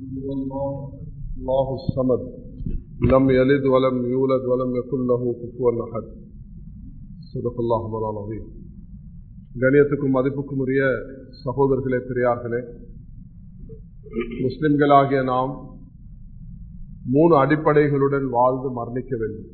الله الصمد لم يلد ولم يولد ولم يكن له كفوا احد صدق الله مولانا العظيم கணியத்துக்கும் மதிப்புக்கும் உரிய சகோதரர்களே பெரியார்களே முஸ்லிம்களாகிய நாம் மூணு அடிப்படைகளுடன் வாழ்ந்து மரணிக்க வேண்டும்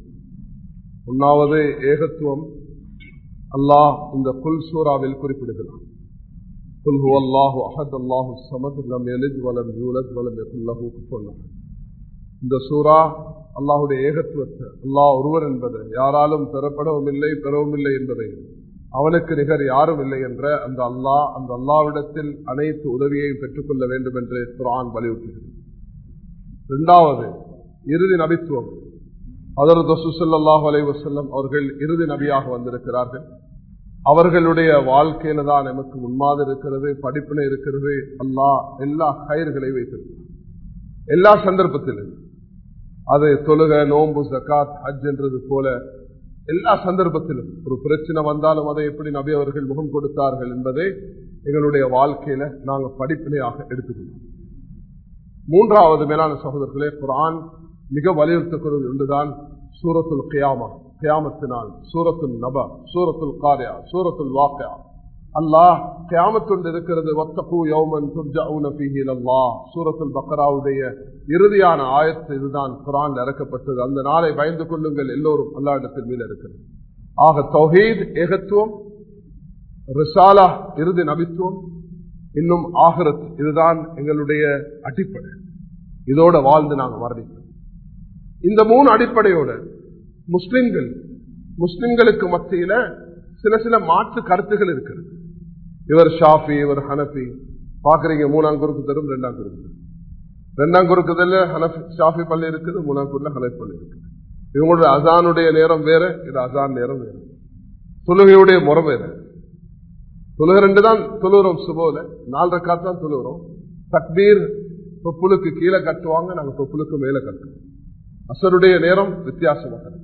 ஒன்னாவது ஏகத்துவம் அல்லாஹ் இந்த குல் சூறாவில் குறிப்பிடுகிறான் قل هو الله احد الله الصمد لم يلد ولم يولد ولم يكن له كفوا احد இந்த சூரா அல்லாஹுடைய ஏகத்துவத்தை அல்லாஹ் ஒருவர் என்பது யாராலும் பெறப்படவும் இல்லை பெறவும் இல்லை என்பதை அவனுக்கு நிகர் யாரும் இல்லை என்ற அந்த அல்லாஹ் அந்த அல்லாவிடத்தில் அனைத்து உதவியையும் பெற்றுக்கொள்ள வேண்டும் என்று குரான் வலியுறுத்துகிறது இரண்டாவது இறுதி நபித்துவம் அதற்கு சுசல்லாஹு அலை வசல்லம் அவர்கள் இறுதி நபியாக வந்திருக்கிறார்கள் அவர்களுடைய வாழ்க்கையில தான் நமக்கு முன்மாதிரி இருக்கிறது படிப்பின இருக்கிறது அல்லாஹ் எல்லா கயிறுகளை வைத்திருக்கிறார் எல்லா சந்தர்ப்பத்திலும் அது தொழுக நோம்பு ஜக்காத் ஹஜ் என்றது போல எல்லா சந்தர்ப்பத்திலும் ஒரு பிரச்சனை வந்தாலும் அதை எப்படி நபி அவர்கள் முகம் கொடுத்தார்கள் என்பதை எங்களுடைய வாழ்க்கையில நாங்கள் படிப்பினையாக எடுத்துக்கொள்ளோம் மூன்றாவது மேலான சகோதரர்களே குரான் மிக வலியுறுத்தக்கூடிய ஒன்றுதான் சூரத்துல் கியாமா கியாமத்தினால் சூரத்துல் நப சூரத்துல் காரியா சூரத்துல் வாக்கியா அல்லாஹ் கியாமத்துண்டு இருக்கிறது வத்தகு யௌமன் துர்ஜவுன ஃபீஹி இலல்லாஹ் சூரத்துல் பக்ராவுடைய இறுதியான ஆயத்து இதுதான் குரான் இறக்கப்பட்டது அந்த நாளை பயந்து கொள்ளுங்கள் எல்லோரும் அல்லா இடத்தில் மீது இருக்கிறது ஆக தௌஹீத் ஏகத்துவம் ரிசாலா இறுதி நபித்துவம் இன்னும் ஆகரத் இதுதான் எங்களுடைய அடிப்படை இதோட வாழ்ந்து நாங்கள் மரணிக்கிறோம் இந்த மூணு அடிப்படையோட முஸ்லிம்கள் முஸ்லிம்களுக்கு மத்தியில சில சில மாற்று கருத்துகள் இருக்கிறது இவர் ஷாஃபி இவர் ஹனஃபி பாக்குறீங்க மூணாம் குறுக்கு தரும் ரெண்டாம் குறுக்கு தரும் ரெண்டாம் குறுக்குதல்ல ஹனஃபி ஷாஃபி பள்ளி இருக்குது மூணாம் குறுல ஹனஃபி பள்ளி இருக்குது இவங்களோட அசானுடைய நேரம் வேற இது அசான் நேரம் வேற தொழுகையுடைய முறை வேற தொழுகை ரெண்டு தான் தொழுகிறோம் சுபோல நாலு ரக்காத் தான் தொழுகிறோம் தக்பீர் தொப்புளுக்கு கீழே கட்டுவாங்க நாங்க தொப்புளுக்கு மேல கட்டுவோம் அசருடைய நேரம் வித்தியாசமாக இருக்கு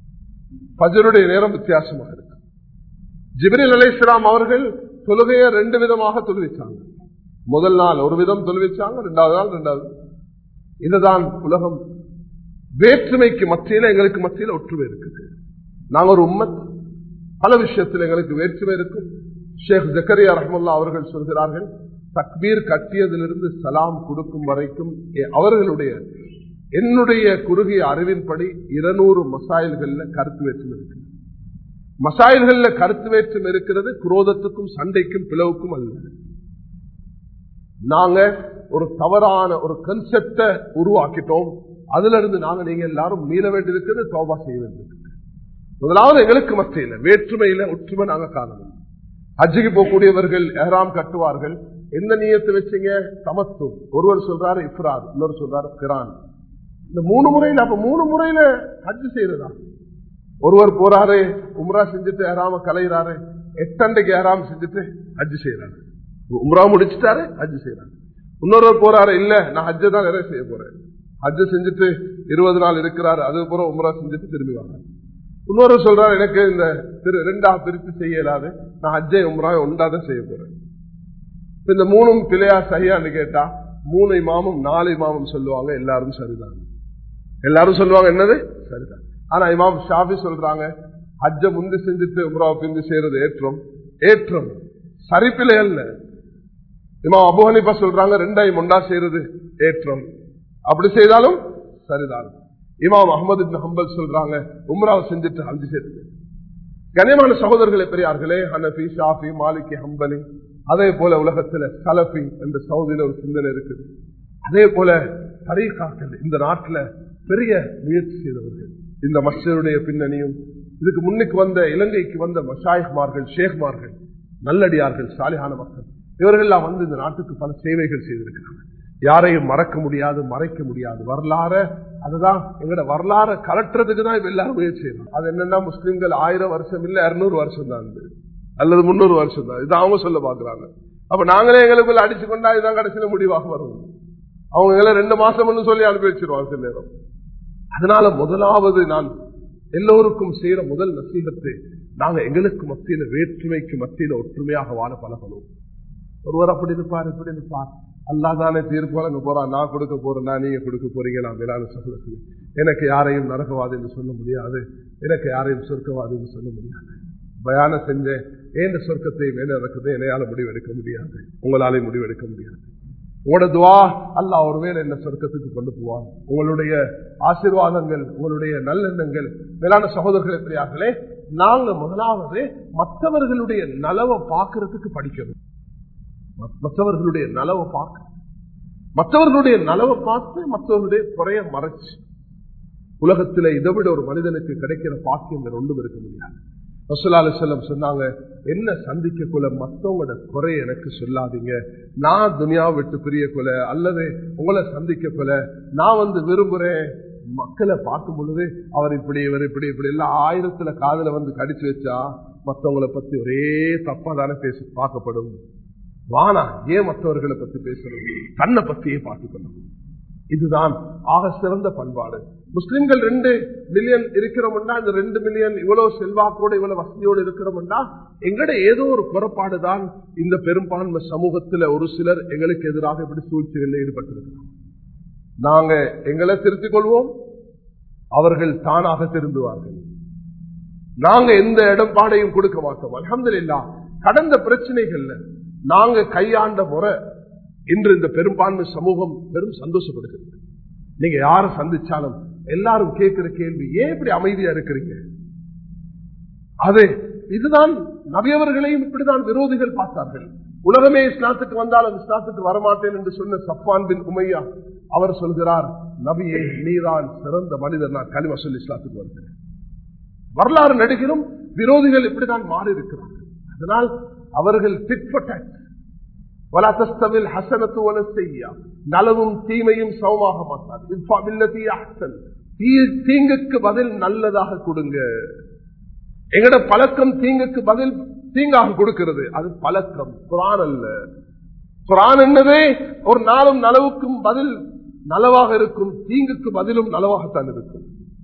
பஜருடைய நேரம் வித்தியாசமாக இருக்கு ஜிபிரில் அலை இஸ்லாம் அவர்கள் தொழுகையை ரெண்டு விதமாக தொழுவிச்சாங்க முதல் நாள் ஒரு விதம் தொழுவிச்சாங்க ரெண்டாவது நாள் ரெண்டாவது இதுதான் உலகம் வேற்றுமைக்கு மத்தியில் எங்களுக்கு மத்தியில் ஒற்றுமை இருக்குது நாங்க ஒரு உம்மத் பல விஷயத்தில் எங்களுக்கு வேற்றுமை இருக்கும் ஷேக் ஜக்கரியா ரஹமுல்லா அவர்கள் சொல்கிறார்கள் தக்பீர் கட்டியதிலிருந்து சலாம் கொடுக்கும் வரைக்கும் அவர்களுடைய என்னுடைய குறுகிய அறிவின்படி இருநூறு மசாயில்கள்ல கருத்து வேற்றுமை இருக்கு மசாயில்கள்ல கருத்து வேற்றுமை இருக்கிறது குரோதத்துக்கும் சண்டைக்கும் பிளவுக்கும் அல்ல நாங்க ஒரு தவறான ஒரு கன்செப்ட உருவாக்கிட்டோம் அதுல இருந்து நாங்க நீங்க எல்லாரும் மீள வேண்டியிருக்கிறது தோபா செய்ய வேண்டியிருக்கு முதலாவது எங்களுக்கு மத்தியில வேற்றுமையில ஒற்றுமை நாங்க காணணும் ஹஜ்ஜுக்கு போகக்கூடியவர்கள் எஹராம் கட்டுவார்கள் எந்த நீயத்தை வச்சீங்க சமத்து ஒருவர் சொல்றாரு இஃப்ரார் இன்னொரு சொல்றாரு கிரான் இந்த மூணு முறையில அப்ப மூணு முறையில ஹஜ் செய்யறதா ஒருவர் போறாரு உம்ரா செஞ்சுட்டு ஏறாம கலையிறாரு எட்டண்டைக்கு ஏறாம செஞ்சுட்டு ஹஜ் செய்யறாரு உம்ரா முடிச்சுட்டாரு ஹஜ் செய்யறாரு இன்னொருவர் போறாரு இல்ல நான் ஹஜ்ஜ தான் நிறைய செய்ய போறேன் ஹஜ் செஞ்சுட்டு இருபது நாள் இருக்கிறாரு அதுக்கப்புறம் உம்ரா செஞ்சுட்டு திரும்பி வர்றாரு இன்னொரு சொல்றாரு எனக்கு இந்த திரு ரெண்டா பிரித்து செய்ய இயலாது நான் ஹஜ்ஜை உம்ரா ஒன்றாதான் செய்ய போறேன் இந்த மூணும் பிள்ளையா சரியான்னு கேட்டா மூணு இமாமும் நாலு இமாமும் சொல்லுவாங்க எல்லாரும் சரிதான் எல்லாரும் சொல்லுவாங்க என்னது சரிதான் ஆனா இமாம் ஷாஃபி சொல்றாங்க ஹஜ்ஜ முந்தி செஞ்சுட்டு உம்ரா பிந்தி செய்யறது ஏற்றம் ஏற்றம் சரிப்பிலை அல்ல இமாம் அபுஹனிப்பா சொல்றாங்க ரெண்டாயிரம் ஒண்டா செய்யறது ஏற்றம் அப்படி செய்தாலும் சரிதான் இமாம் அகமது ஹம்பல் சொல்றாங்க உம்ராவை செஞ்சுட்டு ஹஜ் செய்யறது கனியமான சகோதரர்களே பெரியார்களே ஹனபி ஷாஃபி மாலிகி ஹம்பலி அதே போல உலகத்துல சலபி என்ற சவுதியில ஒரு சிந்தனை இருக்குது அதே போல தரீகாக்கள் இந்த நாட்டில் பெரிய முயற்சி செய்தவர்கள் இந்த மஸ்டருடைய பின்னணியும் இதுக்கு முன்னுக்கு வந்த இலங்கைக்கு வந்த மஷாயிக்மார்கள் ஷேக்மார்கள் நல்லடியார்கள் சாலியான மக்கள் இவர்கள்லாம் வந்து இந்த நாட்டுக்கு பல சேவைகள் செய்திருக்கிறாங்க யாரையும் மறக்க முடியாது மறைக்க முடியாது வரலாற அதுதான் எங்களோட வரலாற கலட்டுறதுக்கு தான் இப்ப எல்லாரும் முயற்சி செய்யணும் அது என்னன்னா முஸ்லிம்கள் ஆயிரம் வருஷம் இல்ல இருநூறு வருஷம் தான் அல்லது முன்னூறு வருஷம் தான் இது அவங்க சொல்ல பாக்குறாங்க அப்ப நாங்களே எங்களுக்குள்ள அடிச்சு கொண்டா இதுதான் கடைசியில முடிவாக வரும் அவங்க எங்களை ரெண்டு மாசம் சொல்லி அனுப்பி வச்சிருவாங்க சில நேரம் அதனால முதலாவது நான் எல்லோருக்கும் செய்யற முதல் நசீகத்தை நாங்க எங்களுக்கு மத்தியில வேற்றுமைக்கு மத்தியில ஒற்றுமையாக வாழ பழகணும் ஒருவர் அப்படி இருப்பார் இப்படி இருப்பார் அல்லா தானே தீர்ப்பு வழங்க போறான் நான் கொடுக்க போறேன்னா நீங்க கொடுக்க போறீங்களா மேலான சகோதரர்களே எனக்கு யாரையும் நரகவாதி என்று சொல்ல முடியாது எனக்கு யாரையும் சொர்க்கவாதி என்று சொல்ல முடியாது பயானம் செஞ்சேன் ஏன் சொர்க்கத்தை மேல இறக்குது என்னையால முடிவெடுக்க முடியாது உங்களாலே முடிவெடுக்க முடியாது உங்களோட துவா அல்ல ஒருவேளை என்ன சொர்க்கத்துக்கு கொண்டு போவான் உங்களுடைய ஆசீர்வாதங்கள் உங்களுடைய நல்லெண்ணங்கள் மேலான சகோதரர்கள் எப்படியார்களே நாங்க முதலாவது மற்றவர்களுடைய நலவை பார்க்கறதுக்கு படிக்கணும் மற்றவர்களுடைய நலவை பார்க்க மற்றவர்களுடைய நலவை பார்த்து மற்றவர்களுடைய குறைய மறைச்சு உலகத்தில் இதை விட ஒரு மனிதனுக்கு கிடைக்கிற பாக்கியம் ஒன்றும் இருக்க முடியாது ரசூலாலு செல்லம் சொன்னாங்க என்ன சந்திக்க கொல மற்றவங்களோட குறை எனக்கு சொல்லாதீங்க நான் துனியாவை விட்டு பிரிய கொல அல்லது உங்களை சந்திக்க கொல நான் வந்து விரும்புறேன் மக்களை பார்க்கும் பொழுது அவர் இப்படி இவர் இப்படி இப்படி எல்லாம் ஆயிரத்துல காதல வந்து கடிச்சு வச்சா மற்றவங்களை பத்தி ஒரே தப்பா தானே பேச பார்க்கப்படும் வானா ஏன் மற்றவர்களை பத்தி பேசணும் தன்னை பத்தியே பார்த்துக்கணும் இதுதான் ஆக சிறந்த பண்பாடு முஸ்லிம்கள் ரெண்டு மில்லியன் இருக்கிறோம்னா இந்த ரெண்டு மில்லியன் இவ்வளவு செல்வாக்கோடு இவ்வளவு வசதியோடு இருக்கிறோம்னா எங்கட ஏதோ ஒரு குறைபாடு தான் இந்த பெரும்பான்மை சமூகத்துல ஒரு சிலர் எங்களுக்கு எதிராக இப்படி சூழ்ச்சிகளில் ஈடுபட்டிருக்கிறோம் நாங்க எங்களை திருத்திக் கொள்வோம் அவர்கள் தானாக திருந்துவார்கள் நாங்க எந்த இடம்பாடையும் கொடுக்க மாட்டோம் அலமதுல்லா கடந்த பிரச்சனைகள்ல நாங்க கையாண்ட முறை இன்று இந்த பெரும்பான்மை சமூகம் பெரும் சந்தோஷப்படுகிறது நீங்க யார சந்திச்சாலும் எல்லாரும் கேட்கிற கேள்வி ஏன் இப்படி அமைதியா இருக்கிறீங்க அது இதுதான் நபியவர்களையும் இப்படிதான் விரோதிகள் பார்த்தார்கள் உலகமே இஸ்லாத்துக்கு வந்தாலும் இஸ்லாத்துக்கு வரமாட்டேன் என்று சொன்ன சப்பான் பின் உமையா அவர் சொல்கிறார் நபியை நீதான் சிறந்த மனிதர் நான் கலிமா சொல்லி இஸ்லாத்துக்கு வருகிறேன் வரலாறு நடிகரும் விரோதிகள் இப்படிதான் மாறி இருக்கிறார்கள் அதனால் அவர்கள் நலவும் தீமையும் சமமாக மாட்டார் தீங்குக்கு பதில் நல்லதாக கொடுங்க எங்கட பழக்கம் தீங்குக்கு பதில் தீங்காக கொடுக்கிறது அது பழக்கம் குரான் அல்ல குரான் என்னதே ஒரு நாளும் நலவுக்கும் பதில் நலவாக இருக்கும் தீங்குக்கு பதிலும் நலவாகத்தான் இருக்கும்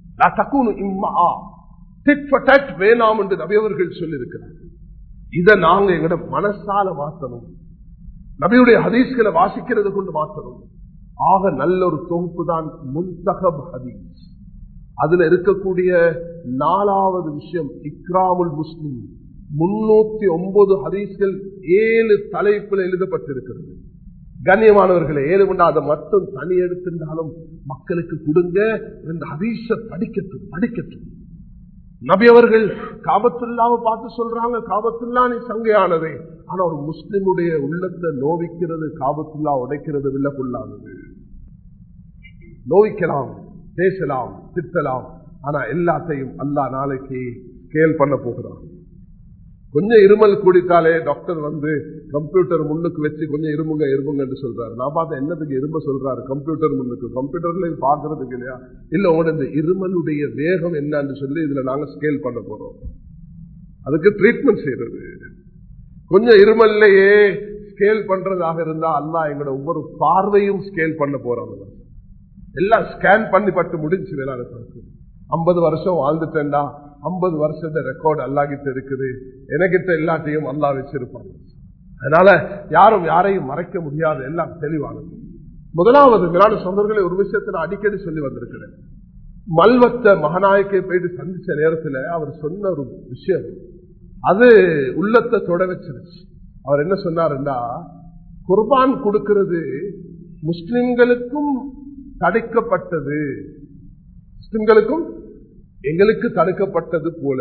வேணாம் என்று நபியவர்கள் சொல்லியிருக்கிறார்கள் இதை நாங்க எங்கட மனசால மாற்றணும் நபியுடைய ஹதீஸ்களை வாசிக்கிறது கொண்டு மாற்றணும் ஆக நல்ல ஒரு தொகுப்பு தான் முன்தகப் ஹதீஸ் அதுல இருக்கக்கூடிய நாலாவது விஷயம் இக்ராமுல் முஸ்லிம் முன்னூத்தி ஒன்பது ஹதீஸ்கள் ஏழு தலைப்பில் எழுதப்பட்டிருக்கிறது கண்ணியமானவர்களை ஏழு மண்டா அதை மட்டும் தனி எடுத்திருந்தாலும் மக்களுக்கு கொடுங்க இந்த ஹதீஸ படிக்கட்டும் படிக்கட்டும் நபி அவர்கள் காபத்துல்லாவை பார்த்து சொல்றாங்க காபத்துல்லா நீ சங்கையானது ஆனா ஒரு முஸ்லிமுடைய உள்ளத்தை நோவிக்கிறது காபத்துல்லா உடைக்கிறது வில்லக்குள்ளானது நோவிக்கலாம் பேசலாம் திட்டலாம் ஆனா எல்லாத்தையும் அல்லா நாளைக்கு ஸ்கேல் பண்ண போகிறான் கொஞ்சம் இருமல் குடித்தாலே டாக்டர் வந்து கம்ப்யூட்டர் முன்னுக்கு வச்சு கொஞ்சம் இருமுங்க இருமுங்க என்று சொல்றாரு நான் பார்த்தேன் என்னதுக்கு இரும்ப சொல்றாரு கம்ப்யூட்டர் முன்னுக்கு கம்ப்யூட்டர்ல பாக்குறதுக்கு இல்லையா இல்ல உங்களோட இந்த இருமலுடைய வேகம் என்னன்னு சொல்லி இதுல நாங்க ஸ்கேல் பண்ண போறோம் அதுக்கு ட்ரீட்மெண்ட் செய்யறது கொஞ்சம் இருமல்லையே ஸ்கேல் பண்றதாக இருந்தா அல்லா எங்களோட ஒவ்வொரு பார்வையும் ஸ்கேல் பண்ண போறாங்க எல்லாம் ஸ்கேன் பண்ணி பட்டு முடிஞ்சு வேளாண் ஐம்பது வருஷம் வாழ்ந்துட்டேன்டா ஐம்பது வருஷத்த ரெக்கார்டு அல்லாகிட்ட இருக்குது எனக்கிட்ட எல்லாத்தையும் அல்லா வச்சிருப்பாங்க அதனால யாரும் யாரையும் மறைக்க முடியாது எல்லாம் தெளிவானது முதலாவது விராட சொந்தர்களை ஒரு விஷயத்தை நான் அடிக்கடி சொல்லி வந்திருக்கிறேன் மல்வத்த மகநாயக்கை போயிட்டு சந்திச்ச நேரத்தில் அவர் சொன்ன ஒரு விஷயம் அது உள்ளத்தை தொட வச்சிருச்சு அவர் என்ன சொன்னாருன்னா குர்பான் கொடுக்கிறது முஸ்லிம்களுக்கும் தடுக்கப்பட்டது முஸ்லிம்களுக்கும் எங்களுக்கு தடுக்கப்பட்டது போல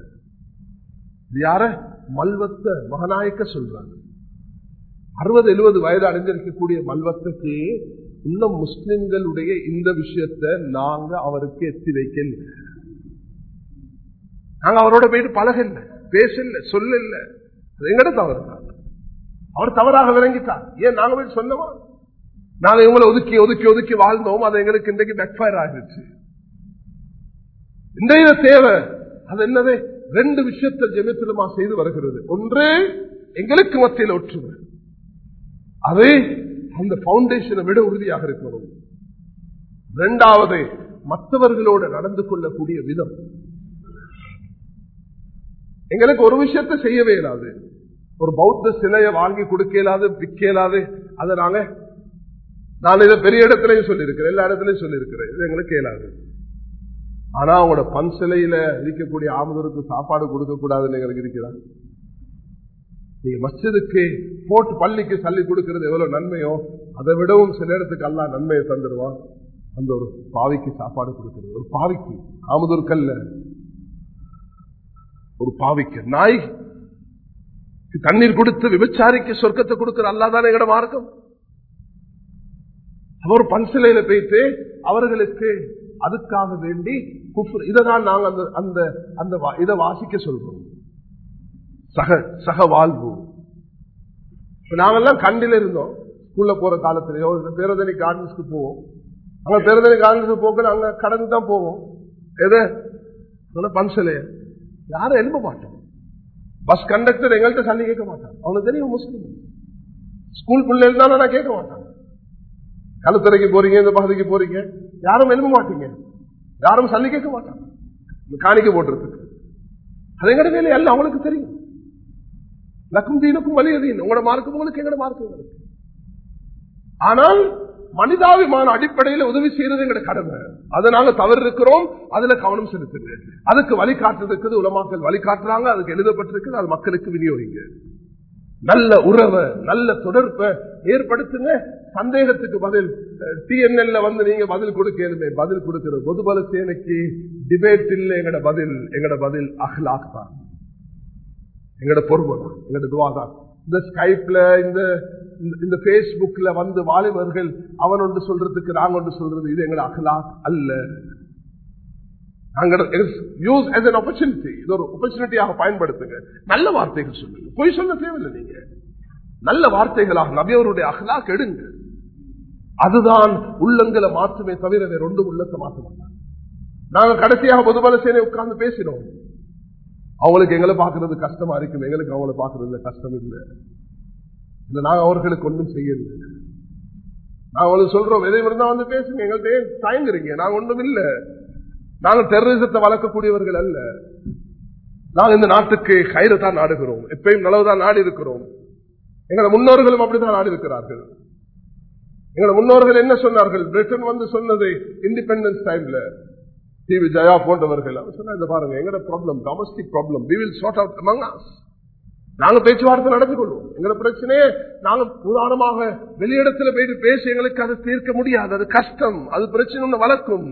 யார மல்வத்த மகநாயக்க சொல்றாங்க அறுபது எழுபது வயது அடைஞ்சிருக்கக்கூடிய மல்வத்துக்கு இன்னும் முஸ்லிம்களுடைய இந்த விஷயத்தை நாங்க அவருக்கு எத்தி வைக்கல நாங்க அவரோட போயிட்டு பழகல பேசல சொல்லல எங்கட தவறு அவர் தவறாக விளங்கிட்டார் ஏன் நாங்க போய் சொன்னோமா நாங்க இவங்களை ஒதுக்கி ஒதுக்கி ஒதுக்கி வாழ்ந்தோம் அது எங்களுக்கு இன்றைக்கு பேக்ஃபயர் ஆகிடுச்சு இன்றைய தேவை அது என்னது ரெண்டு விஷயத்தை ஜெமித்திரமா செய்து வருகிறது ஒன்று எங்களுக்கு மத்தியில் ஒற்றுமை அது அந்த பவுண்டேஷனை விட உறுதியாக இருக்கணும் இரண்டாவது மற்றவர்களோடு நடந்து கொள்ளக்கூடிய விதம் எங்களுக்கு ஒரு விஷயத்தை செய்யவே இயலாது ஒரு பௌத்த சிலையை வாங்கி கொடுக்க இயலாது விற்க இயலாது அதை நாங்க நான் இதை பெரிய இடத்துலயும் சொல்லியிருக்கிறேன் எல்லா இடத்துலயும் சொல்லியிருக்கிறேன் இது எங்களுக்கு இயலாது ஆனா அவங்களோட பன் சிலையில இருக்கக்கூடிய ஆமதருக்கு சாப்பாடு கொடுக்க கூடாதுன்னு எங்களுக்கு இருக்கிறான் நீங்க மஸ்ஜிதுக்கு போட்டு பள்ளிக்கு சல்லி கொடுக்கிறது எவ்வளவு நன்மையோ அதை விடவும் சில இடத்துக்கு அல்லா நன்மையை தந்துடுவான் அந்த ஒரு பாவிக்கு சாப்பாடு கொடுக்கிறது ஒரு பாவிக்கு ஆமதூர்கல்ல ஒரு பாவிக்கு நாய் தண்ணீர் கொடுத்து விபச்சாரிக்கு சொர்க்கத்தை கொடுக்கிற அல்லாதானே எங்கட மார்க்கம் அவர் பன்சிலையில போயிட்டு அவர்களுக்கு அதுக்காக வேண்டி குஃப்ர் இதைதான் நாங்க அந்த அந்த அந்த வா- இதை வாசிக்க சொல்றோம் சக சக வாழ்வு இப்ப நாங்கெல்லாம் கண்டில இருந்தோம் ஸ்கூல்ல போற காலத்திலயோ இல்ல பேரதனி கார்டன்ஸ்க்கு போவோம் அங்க பேரதனி கார்டன்ஸ்க்கு போக அங்க கடந்து தான் போவோம் எது பன்சிலைய யாரும் எழுப்ப மாட்டோம் பஸ் கண்டக்டர் எங்கள்கிட்ட சல்லி கேட்க மாட்டான் அவனுக்கு தெரியும் முஸ்லீம் ஸ்கூல் பிள்ளைகள் தானே நான் கேட்க மாட்டான் கழுத்துறைக்கு போறீங்க இந்த பகுதிக்கு போறீங்க யாரும் எழுப்ப மாட்டீங்க யாரும் சல்லி கேட்க மாட்டாங்க இந்த காணிக்க போட்டுறதுக்கு அது எங்கட வேலை அல்ல அவங்களுக்கு தெரியும் லக்கும் தீனுக்கும் வலியதீன் உங்களோட மார்க்கும் உங்களுக்கு எங்கட மார்க்கும் உங்களுக்கு ஆனால் மனிதாபிமான அடிப்படையில் உதவி செய்யறது எங்கட கடமை அதை நாங்க தவறு இருக்கிறோம் அதுல கவனம் செலுத்துங்க அதுக்கு வழிகாட்டுறதுக்கு உலமாக்கள் வழிகாட்டுறாங்க அதுக்கு எழுதப்பட்டிருக்கு அது மக்களுக்கு விநியோகிங்க நல்ல உறவை நல்ல தொடர்பை ஏற்படுத்துங்க சந்தேகத்துக்கு பதில் டிஎன்எல்ல வந்து நீங்க பதில் கொடுக்கணுமே பதில் கொடுக்கிற பொதுபல சேனைக்கு டிபேட் இல்ல எங்கட பதில் எங்கட பதில் அஹ்லாக் தான் எங்கட பொறுமை தான் எங்கட துவா தான் இந்த ஸ்கைப்ல இந்த இந்த- இந்த பேஸ்புக்ல வந்து வாலிபர்கள் அவன் ஒன்று சொல்றதுக்கு நாங்க ஒன்று சொல்றது இது எங்கட அஹ்லாக் அல்ல யூஸ் as an opportunity இது ஒரு opportunity-யாக பயன்படுத்துங்க நல்ல வார்த்தைகள் சொல்லுங்க பொய் சொல்ல தேவையில்லை நீங்க நல்ல வார்த்தைகளாக நபியவருடைய அகலாக் எடுங்க அதுதான் உள்ளங்களை மாற்றுமே தவிர வேற ஒன்றும் உள்ளத்தை மாற்ற மாட்டாங்க நாங்க கடைசியாக பொதுபல சேனை உட்கார்ந்து பேசினோம் அவங்களுக்கு எங்களை பார்க்கறது கஷ்டமா இருக்கும் எங்களுக்கு அவங்கள பார்க்கறதுல கஷ்டம் இல்லை இல்ல நாங்க அவர்களுக்கு ஒன்றும் செய்யல நான் அவங்களுக்கு சொல்றோம் எதை இருந்தா வந்து பேசுங்க எங்கள்கிட்ட ஏன் தயங்குறீங்க நாங்க ஒன்றும் இல்லை நாங்கள் டெரரிசத்தை வளர்க்கக்கூடியவர்கள் அல்ல நாங்கள் இந்த நாட்டுக்கு கயிறு தான் நாடுகிறோம் எப்பயும் நல்லதுதான் நாடி இருக்கிறோம் எங்களோட முன்னோர்களும் அப்படித்தான் நாடி இருக்கிறார்கள் எங்களோட முன்னோர்கள் என்ன சொன்னார்கள் பிரிட்டன் வந்து சொன்னது இண்டிபெண்டன்ஸ் டைம்ல டிவி ஜயா போன்றவர்கள் அவர் சொன்னா இந்த பாருங்க எங்களோட problem domestic problem we will sort out among us நாங்க பேச்சுவார்த்தை நடந்து கொள்வோம் எங்களை பிரச்சனையே நாங்க உதாரணமாக வெளியிடத்துல போயிட்டு பேசி எங்களுக்கு அதை தீர்க்க முடியாது அது கஷ்டம் அது பிரச்சனை ஒண்ணு வளர்க்கும்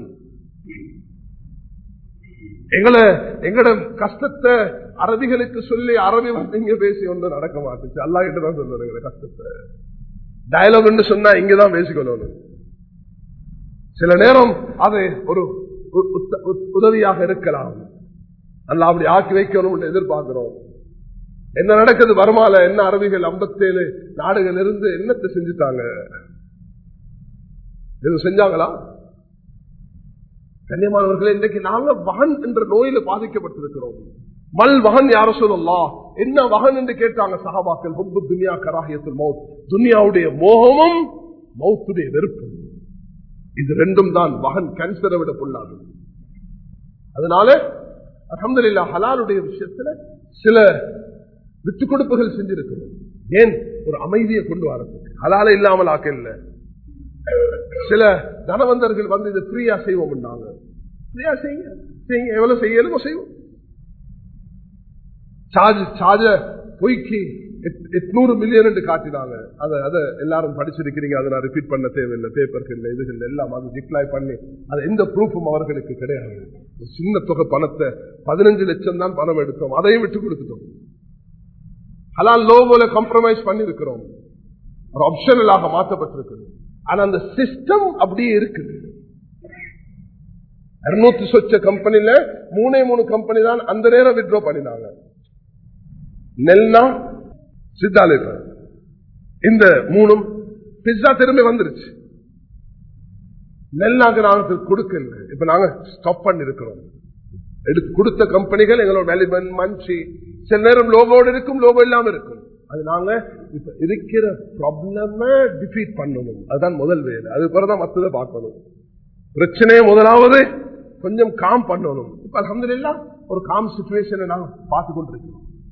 எங்களை எங்கட கஷ்டத்தை அரபிகளுக்கு சொல்லி அரபி வந்து இங்க பேசி ஒன்று நடக்க மாட்டுச்சு அல்லா கிட்ட தான் சொல்லுறது எங்களை கஷ்டத்தை டயலாக் சொன்னா இங்கதான் பேசிக்கொள்ளணும் சில நேரம் அது ஒரு உ- உத்த- உ- உதவியாக இருக்கலாம் அல்ல அப்படி ஆக்கி வைக்கணும் எதிர்பார்க்கிறோம் என்ன நடக்குது வருமால என்ன அரபிகள் 57 நாடுகள் இருந்து என்னத்தை செஞ்சுட்டாங்க எதுவும் செஞ்சாங்களா கண்ணியமானவர்களே இன்றைக்கு நாங்க வகன் என்ற நோயில பாதிக்கப்பட்டிருக்கிறோம் மல் வகன் யார சொல்லலாம் என்ன வகன் என்று கேட்டாங்க சகாபாக்கள் ஹுப்பு துனியா கராகியத்தில் மௌத் துனியாவுடைய மோகமும் மௌத்துடைய வெறுப்பும் இது ரெண்டும் தான் வகன் கேன்சரை விட பொல்லாது அதனால அலமதுல்லா ஹலாலுடைய விஷயத்துல சில விட்டுக் கொடுப்புகள் செஞ்சிருக்கிறோம் ஏன் ஒரு அமைதியை கொண்டு வரதுக்கு ஹலால இல்லாமல் ஆக்கல சில தனவந்தர்கள் வந்து இதை ஃப்ரீயா செய்வோம் ஃப்ரீயா செய்யுங்க செய்யுங்க எவ்வளவு செய்யணுமோ செய்வோம் சார்ஜ் சார்ஜ பொய்க்கு எட்- எட்நூறு மில்லியன் என்று காட்டினாங்க அதை அதை எல்லாரும் படிச்சிருக்கிறீங்க அதை நான் ரிப்பீட் பண்ண தேவையில்லை பேப்பர்கள் இதுகள் எல்லாம் அது டிக்ளாய் பண்ணி அது எந்த ப்ரூஃபும் அவர்களுக்கு கிடையாது ஒரு சின்ன தொகை பணத்தை பதினஞ்சு லட்சம் தான் பணம் எடுத்தோம் அதையும் விட்டு கொடுத்துட்டோம் ஹலால் லோகோல காம்ப்ரமைஸ் பண்ணிருக்கிறோம் ஒரு ஆப்ஷனலாக மாற்றப்பட்டிருக்குது ஆனா அந்த சிஸ்டம் அப்படியே இருக்குது இருநூத்தி சொச்ச கம்பெனில மூணே மூணு கம்பெனி தான் அந்த நேரம் வித்ரோ பண்ணினாங்க நெல்னா சித்தாலேட்டர் இந்த மூணும் பிஸ்ஸா திரும்பி வந்துருச்சு நெல்நாக்கு நாங்க கொடுக்கல இப்ப நாங்க ஸ்டாப் பண்ணி இருக்கிறோம் எடுத்து கொடுத்த கம்பெனிகள் எங்களோட மெலிபன் மஞ்சி சில நேரம் லோகோடு இருக்கும் லோகோ இல்லாம இருக்கும் அது நாங்க இப்ப இருக்கிற ப்ராப்ளம் டிஃபீட் பண்ணணும் அதுதான் முதல் வேலை அது பிறகுதான் மத்ததை பார்க்கணும் பிரச்சனையை முதலாவது கொஞ்சம் காம் பண்ணணும் இப்ப அலமதுல்லா ஒரு காம் சுச்சுவேஷனை நாங்க பார்த்து கொண்டிருக்கிறோம்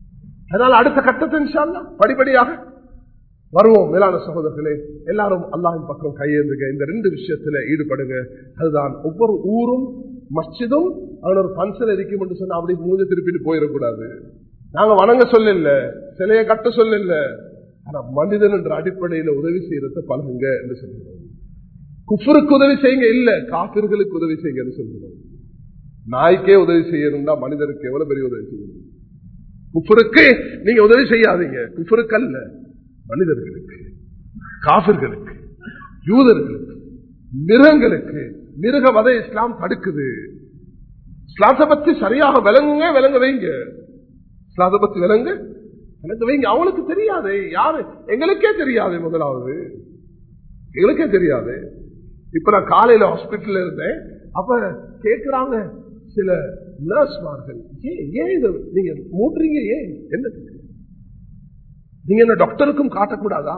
அதனால அடுத்த கட்டத்தை இன்ஷா அல்லாஹ் படிப்படியாக வருவோம் மேலான சகோதரர்களே எல்லாரும் அல்லாஹின் பக்கம் கையேந்துங்க இந்த ரெண்டு விஷயத்துல ஈடுபடுங்க அதுதான் ஒவ்வொரு ஊரும் மஸ்ஜிதும் அவன் ஒரு பன்சல் இருக்கும் என்று சொன்னா அப்படி மூஞ்ச திருப்பிட்டு போயிடக்கூடாது நாங்க வணங்க சொல்லல சிலையை கட்ட சொல்லல ஆனா மனிதன் என்ற அடிப்படையில உதவி செய்யறத பழகுங்க என்று சொல்லுகிறோம் குஃபருக்கு உதவி செய்யுங்க இல்ல காப்பிர்களுக்கு உதவி செய்யுங்கன்னு சொல்லுகிறோம் நாய்க்கே உதவி செய்யணும்னா மனிதருக்கு எவ்வளவு பெரிய உதவி செய்யணும் குஃபருக்கு நீங்க உதவி செய்யாதீங்க குஃபருக்கு அல்ல மனிதர்களுக்கு காபிர்களுக்கு யூதர்களுக்கு மிருகங்களுக்கு மிருக வதை இஸ்லாம் தடுக்குது இஸ்லாத்தை பத்தி சரியாக விளங்குங்க விளங்க வைங்க இஸ்லாத்தை பத்தி விளங்கு விளங்க வைங்க அவங்களுக்கு தெரியாது யாரு எங்களுக்கே தெரியாது முதலாவது எங்களுக்கே தெரியாது இப்ப நான் காலையில ஹாஸ்பிட்டல்ல இருந்தேன் அப்ப கேட்கிறாங்க சில நர்ஸ்மார்கள் ஏன் ஏன் இது நீங்க மூட்டுறீங்க ஏன் என்ன நீங்க என்ன டாக்டருக்கும் காட்டக்கூடாதா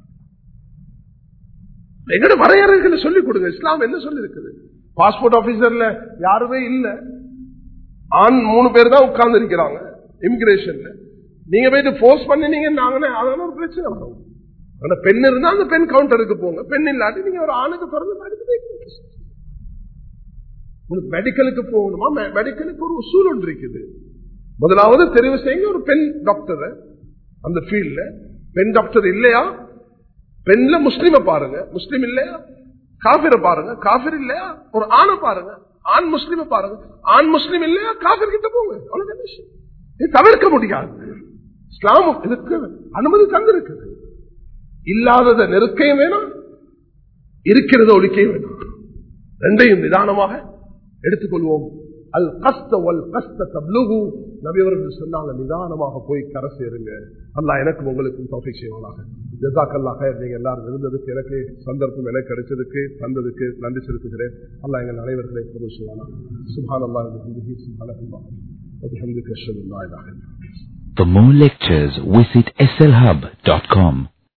எங்கட வரையறைகளை சொல்லிக் கொடுங்க இஸ்லாம் என்ன சொல்லி இருக்குது பாஸ்போர்ட் ஆபீசர்ல யாருமே இல்ல ஆண் மூணு பேர் தான் உட்கார்ந்து இருக்கிறாங்க இமிகிரேஷன்ல நீங்க போயிட்டு போர்ஸ் பண்ணினீங்க நாங்களே அதனால ஒரு பிரச்சனை வரும் ஆனா பெண் இருந்தா அந்த பெண் கவுண்டருக்கு போங்க பெண் இல்லாட்டி நீங்க ஒரு ஆணுக்கு பிறந்து அடுத்து போய்க்கோங்க. உங்களுக்கு மெடிக்கலுக்கு போகணுமா மெ- மெடிக்கலுக்கு ஒரு உசூல் ஒன்று இருக்குது முதலாவது தெரிவு செய்யுங்க ஒரு பெண் டாக்டர் அந்த ஃபீல்ட்ல பெண் டாக்டர் இல்லையா பெண்ல முஸ்லிம பாருங்க முஸ்லிம் இல்லையா காபிர பாருங்க காபிர் இல்லையா ஒரு ஆணை பாருங்க ஆண் முஸ்லிம பாருங்க ஆண் முஸ்லிம் இல்லையா காபிர் கிட்ட போங்க அவ்வளவுதான் விஷயம் இது தவிர்க்க முடியாது இஸ்லாம் இதுக்கு அனுமதி தந்திருக்குது இல்லாததை நெருக்கையும் வேணும் இருக்கிறத ஒழிக்கையும் வேணும் ரெண்டையும் நிதானமாக எடுத்துக்கொள்வோம் அல் கஸ்த வல் கஸ்த தப்லுகு நபியவர்கள் சொன்னாங்க நிதானமாக போய் கரை சேருங்க அல்லாஹ் எனக்கும் உங்களுக்கும் தௌஃபீக் செய்வானாக ஜசாக்கல்லாக நீங்க எல்லாரும் இருந்ததுக்கு எனக்கு சந்தர்ப்பம் எனக்கு கிடைச்சதுக்கு தந்ததுக்கு நன்றி செலுத்துகிறேன் அல்லாஹ் எங்கள் அனைவர்களை பொருள் செய்வானா சுபான் அல்லாஹ் சுபான் அல்லாஹ் وبحمدك اشهد ان لا اله الا انت For more lectures, visit slhub.com.